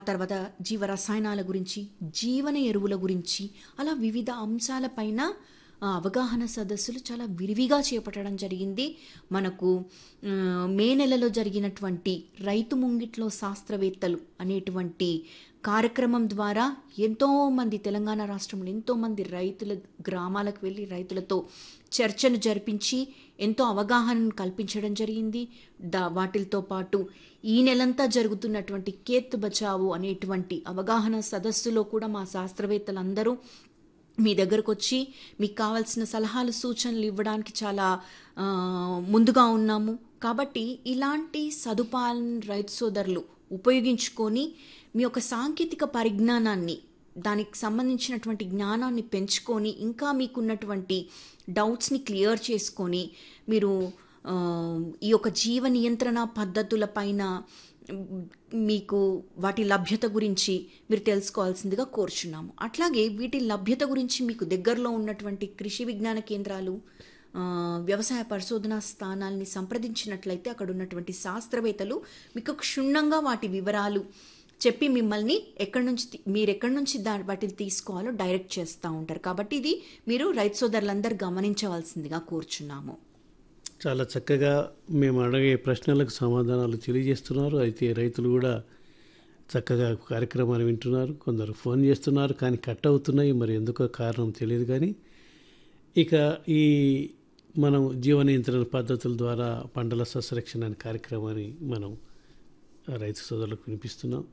తర్వాత జీవ రసాయనాల గురించి జీవన ఎరువుల గురించి అలా వివిధ అంశాలపైన ఆ, అవగాహన సదస్సులు చాలా విరివిగా చేపట్టడం జరిగింది మనకు ఆ, మే నెలలో జరిగినటువంటి రైతు ముంగిట్లో శాస్త్రవేత్తలు అనేటువంటి కార్యక్రమం ద్వారా ఎంతోమంది తెలంగాణ రాష్ట్రంలో ఎంతోమంది రైతుల గ్రామాలకు వెళ్ళి రైతులతో చర్చను జరిపించి ఎంతో అవగాహనను కల్పించడం జరిగింది దా వాటితో పాటు ఈ నెలంతా జరుగుతున్నటువంటి కేత్ బచావో అనేటువంటి అవగాహన సదస్సులో కూడా మా శాస్త్రవేత్తలందరూ మీ దగ్గరకు వచ్చి మీకు కావాల్సిన సలహాలు సూచనలు ఇవ్వడానికి చాలా ఆ, ముందుగా ఉన్నాము కాబట్టి ఇలాంటి సదుపాయాలను రైతు సోదరులు ఉపయోగించుకొని మీ యొక్క సాంకేతిక పరిజ్ఞానాన్ని దానికి సంబంధించినటువంటి జ్ఞానాన్ని పెంచుకొని ఇంకా మీకున్నటువంటి డౌట్స్ని క్లియర్ చేసుకొని మీరు ఆ, ఈ యొక్క జీవ నియంత్రణ పద్ధతుల పైన మీకు వాటి లభ్యత గురించి మీరు తెలుసుకోవాల్సిందిగా కోరుచున్నాము అట్లాగే వీటి లభ్యత గురించి మీకు దగ్గరలో ఉన్నటువంటి కృషి విజ్ఞాన కేంద్రాలు ఆ, వ్యవసాయ పరిశోధనా స్థానాల్ని సంప్రదించినట్లయితే అక్కడ ఉన్నటువంటి శాస్త్రవేత్తలు మీకు క్షుణ్ణంగా వాటి వివరాలు చెప్పి మిమ్మల్ని ఎక్కడి నుంచి తీ- మీరు ఎక్కడి నుంచి దా వాటిని తీసుకోవాలో డైరెక్ట్ చేస్తూ ఉంటారు కాబట్టి ఇది మీరు రైతు సోదరులందరూ గమనించవలసిందిగా కోరుచున్నాము చాలా చక్కగా మేము అడిగే ప్రశ్నలకు సమాధానాలు తెలియజేస్తున్నారు అయితే రైతులు కూడా చక్కగా కార్యక్రమాలు వింటున్నారు కొందరు ఫోన్ చేస్తున్నారు కానీ కట్ అవుతున్నాయి మరి ఎందుకో కారణం తెలియదు కానీ ఇక ఈ మనం జీవ నియంత్రణ పద్ధతుల ద్వారా పంటల సస్యరక్షణ అనే కార్యక్రమాన్ని మనం రైతు సోదరులకు వినిపిస్తున్నాం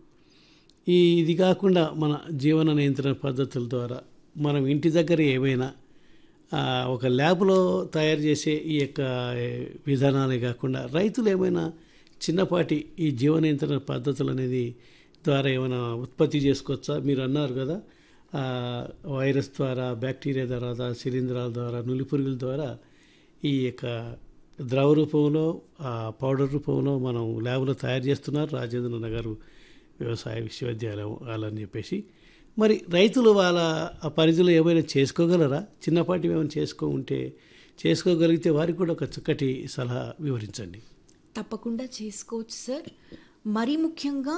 ఈ ఇది కాకుండా మన జీవన నియంత్రణ పద్ధతుల ద్వారా మనం ఇంటి దగ్గర ఏమైనా ఆ, ఒక ల్యాబ్లో తయారు చేసే ఈ యొక్క ఏ, విధానాలే కాకుండా రైతులు ఏమైనా చిన్నపాటి ఈ జీవ నియంత్రణ పద్ధతులు అనేది ద్వారా ఏమైనా ఉత్పత్తి చేసుకోవచ్చా మీరు అన్నారు కదా ఆ, వైరస్ ద్వారా బ్యాక్టీరియా ద్వారా శిలీంధ్రాల ద్వారా నులిపురుగుల ద్వారా ఈ యొక్క ద్రవ రూపంలో ఆ, పౌడర్ రూపంలో మనం ల్యాబ్లో తయారు చేస్తున్నారు రాజేంద్ర నగర్ వ్యవసాయ విశ్వవిద్యాలయం వాళ్ళని చెప్పేసి మరి రైతులు వాళ్ళ ఆ పరిధిలో ఏమైనా చేసుకోగలరా చిన్నపాటి ఏమైనా చేసుకో ఉంటే చేసుకోగలిగితే వారికి కూడా ఒక చక్కటి సలహా వివరించండి తప్పకుండా చేసుకోవచ్చు సార్ మరీ ముఖ్యంగా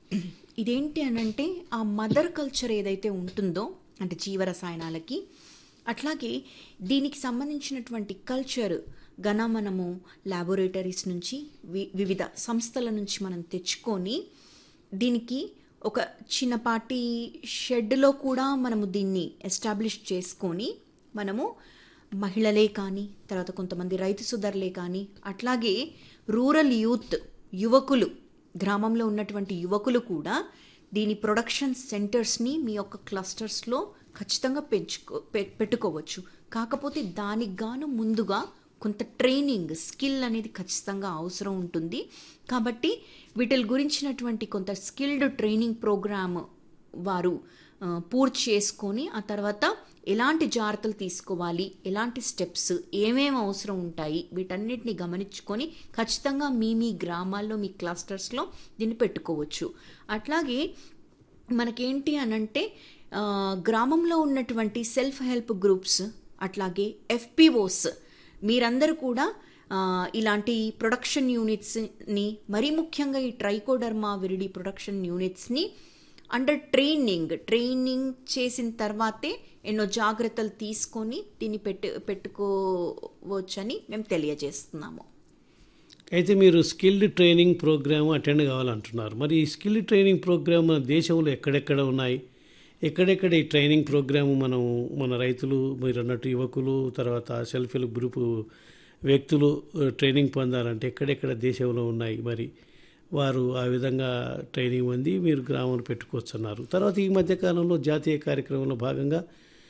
ఇదేంటి అనంటే ఆ మదర్ కల్చర్ ఏదైతే ఉంటుందో అంటే జీవరసాయనాలకి అట్లాగే దీనికి సంబంధించినటువంటి కల్చర్ గన మనము ల్యాబొరేటరీస్ నుంచి వి- వివిధ సంస్థల నుంచి మనం తెచ్చుకొని దీనికి ఒక చిన్నపాటి షెడ్లో కూడా మనము దీన్ని ఎస్టాబ్లిష్ చేసుకొని మనము మహిళలే కానీ తర్వాత కొంతమంది రైతు సుధర్లే కానీ అట్లాగే రూరల్ యూత్ యువకులు గ్రామంలో ఉన్నటువంటి యువకులు కూడా దీని ప్రొడక్షన్ సెంటర్స్ని మీ యొక్క క్లస్టర్స్లో ఖచ్చితంగా పెంచుకో పె- పెట్టుకోవచ్చు కాకపోతే దానికి గాను ముందుగా కొంత ట్రైనింగ్ స్కిల్ అనేది ఖచ్చితంగా అవసరం ఉంటుంది కాబట్టి వీటి గురించినటువంటి కొంత స్కిల్డ్ ట్రైనింగ్ ప్రోగ్రామ్ వారు ఆ, పూర్తి చేసుకొని ఆ తర్వాత ఎలాంటి జాగ్రత్తలు తీసుకోవాలి ఎలాంటి స్టెప్స్ ఏమేమి అవసరం ఉంటాయి వీటన్నిటిని గమనించుకొని ఖచ్చితంగా మీ మీ గ్రామాల్లో మీ క్లస్టర్స్లో దీన్ని పెట్టుకోవచ్చు అట్లాగే మనకేంటి అనంటే ఆ, గ్రామంలో ఉన్నటువంటి సెల్ఫ్ హెల్ప్ గ్రూప్స్ అట్లాగే ఎఫ్పిఓస్ మీరందరూ కూడా ఆ, ఇలాంటి ప్రొడక్షన్ యూనిట్స్ని మరీ ముఖ్యంగా ఈ ట్రైకోడర్మా విరిడి ప్రొడక్షన్ యూనిట్స్ని అండర్ ట్రైనింగ్ ట్రైనింగ్ చేసిన తర్వాతే ఎన్నో జాగ్రత్తలు తీసుకొని దీన్ని పెట్టు పెట్టుకోవచ్చని మేము తెలియజేస్తున్నాము అయితే మీరు స్కిల్డ్ ట్రైనింగ్ ప్రోగ్రామ్ అటెండ్ కావాలంటున్నారు మరి ఈ స్కిల్డ్ ట్రైనింగ్ ప్రోగ్రామ్ మన దేశంలో ఎక్కడెక్కడ ఉన్నాయి ఎక్కడెక్కడ ఈ ట్రైనింగ్ ప్రోగ్రామ్ మనం మన రైతులు మీరు అన్నట్టు యువకులు తర్వాత సెల్ఫ్ హెల్ప్ గ్రూపు వ్యక్తులు ఆ, ట్రైనింగ్ పొందాలంటే ఎక్కడెక్కడ దేశంలో ఉన్నాయి మరి వారు ఆ విధంగా ట్రైనింగ్ పొంది మీరు గ్రామంలో పెట్టుకోవచ్చు అన్నారు తర్వాత ఈ మధ్యకాలంలో జాతీయ కార్యక్రమంలో భాగంగా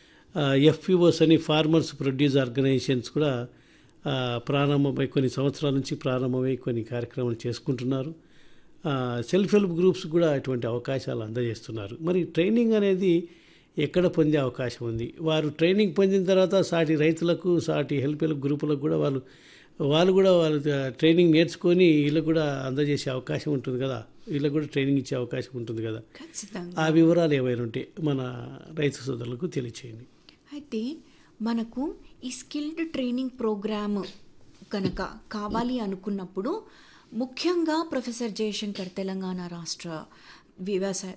ఎఫ్పిఓస్ అని ఫార్మర్స్ ప్రొడ్యూస్ ఆర్గనైజేషన్స్ కూడా ఆ, ప్రారంభమై కొన్ని సంవత్సరాల నుంచి ప్రారంభమై కొన్ని కార్యక్రమాలు చేసుకుంటున్నారు ఆ, సెల్ఫ్ హెల్ప్ గ్రూప్స్ కూడా అటువంటి అవకాశాలు అందజేస్తున్నారు మరి ట్రైనింగ్ అనేది ఎక్కడ పొందే అవకాశం ఉంది వారు ట్రైనింగ్ పొందిన తర్వాత సాటి రైతులకు సాటి హెల్ప్ హెల్ప్ గ్రూపులకు కూడా వాళ్ళు వాళ్ళు కూడా వాళ్ళు ట్రైనింగ్ నేర్చుకొని వీళ్ళకు కూడా అందజేసే అవకాశం ఉంటుంది కదా వీళ్ళకు కూడా ట్రైనింగ్ ఇచ్చే అవకాశం ఉంటుంది కదా ఖచ్చితంగా ఆ వివరాలు ఏమైనా ఉంటే మన రైతు సోదరులకు తెలియచేయండి అయితే మనకు ఈ స్కిల్డ్ ట్రైనింగ్ ప్రోగ్రామ్ కనుక కావాలి అనుకున్నప్పుడు ముఖ్యంగా ప్రొఫెసర్ జయశంకర్ తెలంగాణ రాష్ట్ర వ్యవసాయ